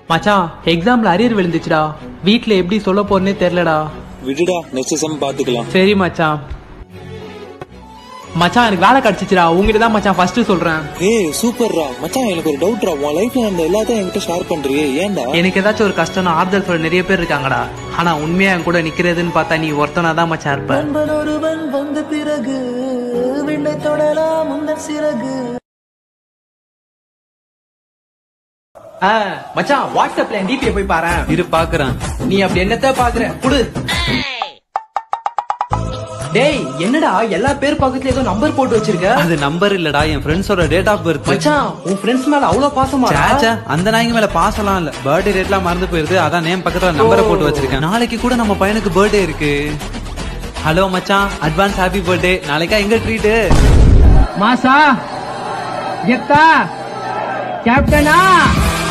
மச்சான் எக்ஸாம்ல அரியர் விழுந்துச்சுடா வீட்ல எப்படி சொல்ல போறேனே தெரியலடா விடுடா நெக்ஸ்ட் செம் பாத்துக்கலாம் சரி மச்சான் மச்சான் எனக்கு வேலை கிடைச்சிச்சுடா உங்ககிட்ட தான் மச்சான் ஃபர்ஸ்ட் சொல்றேன் ஏய் சூப்பர்ரா மச்சான் எனக்கு ஒரு டவுட்ரா உன் லைஃப்ல நடந்த எல்லாத்தையும் என்கிட்ட ஷேர் பண்றியே ஏன்டா எனக்கு ஏதாச்சும் ஒரு கஷ்டம்னு ஆறுதல் சொல்ல நிறைய பேர் இருக்காங்கடா ஆனா உண்மையா என் கூட நிக்கிறதுன்னு பார்த்தா நீ ஒருத்தனா தான் மச்சான் இருப்ப நண்பன் ஒருவன் வந்த பிறகு விண்ணை தொடலாம் உந்தன் சிறகு ஆ, மச்சான் வாட்ஸ்அப்ல என் டிபியை போய் பாரு இரு பாக்குறேன் நீ அப்படி என்னத்த பாக்குற குடு டேய் என்னடா எல்லா பேர் பக்கத்துல ஏதோ நம்பர் போட்டு வச்சிருக்க அது நம்பர் இல்லடா என் ஃப்ரெண்ட்ஸோட டேட் ஆஃப் பர்த் மச்சான் உன் ஃப்ரெண்ட்ஸ் மேல அவ்வளவு பாசமா சேச்சா அந்த நாய்ங்க மேல பாசலாம் இல்ல பர்த்டே டேட்லாம் மறந்து போயிருது அதான் நேம் பக்கத்துல நம்பரை போட்டு வச்சிருக்கேன் நாளைக்கு கூட நம்ம பையனுக்கு பர்த்டே இருக்கு ஹலோ மச்சான் அட்வான்ஸ் ஹாப்பி பர்த்டே நாளைக்கா எங்க ட்ரீட் மாசா எத்தா கேப்டனா